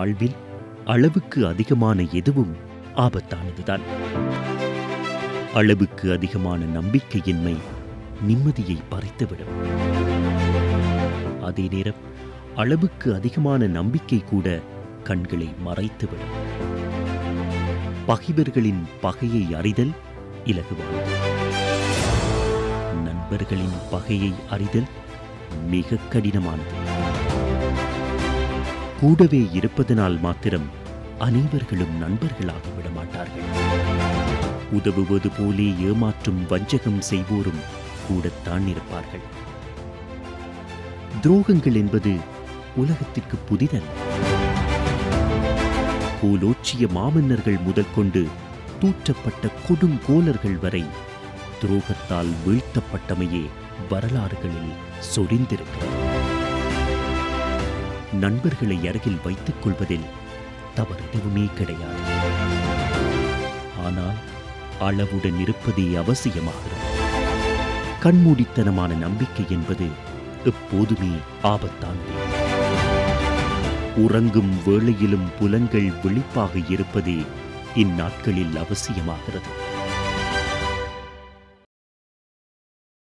வாழ்வில் அளவுக்கு அதிகமான எதுவும் ஆபத்தானதுதான் அளவுக்கு அதிகமான நம்பிக்கையின்மை நிம்மதியை பறித்துவிடும் அதே நேரம் அளவுக்கு அதிகமான நம்பிக்கை கூட கண்களை மறைத்துவிடும் பகைவர்களின் பகையை அறிதல் இலகுவானது நண்பர்களின் பகையை அறிதல் மிக கடினமானது கூடவே இருப்பதனால் மாத்திரம் அனைவர்களும் நண்பர்களாகி விட மாட்டார்கள் உதவுவது போலே ஏமாற்றும் வஞ்சகம் செய்வோரும் கூடத்தான் இருப்பார்கள் துரோகங்கள் என்பது உலகத்திற்கு புதிதல்ல கோலோச்சிய மாமன்னர்கள் முதல் கொண்டு தூற்றப்பட்ட கொடுங்கோலர்கள் வரை துரோகத்தால் வீழ்த்தப்பட்டமையே வரலாறுகளில் சொரிந்திருக்கிறது நண்பர்களை அருகில் வைத்துக் கொள்வதில் தவறு எதுவுமே கிடையாது ஆனால் அளவுடன் இருப்பதே அவசியமாகிறது கண்மூடித்தனமான நம்பிக்கை என்பது எப்போதுமே ஆபத்தானது உறங்கும் வேளையிலும் புலன்கள் விழிப்பாக இருப்பதே இந்நாட்களில் அவசியமாகிறது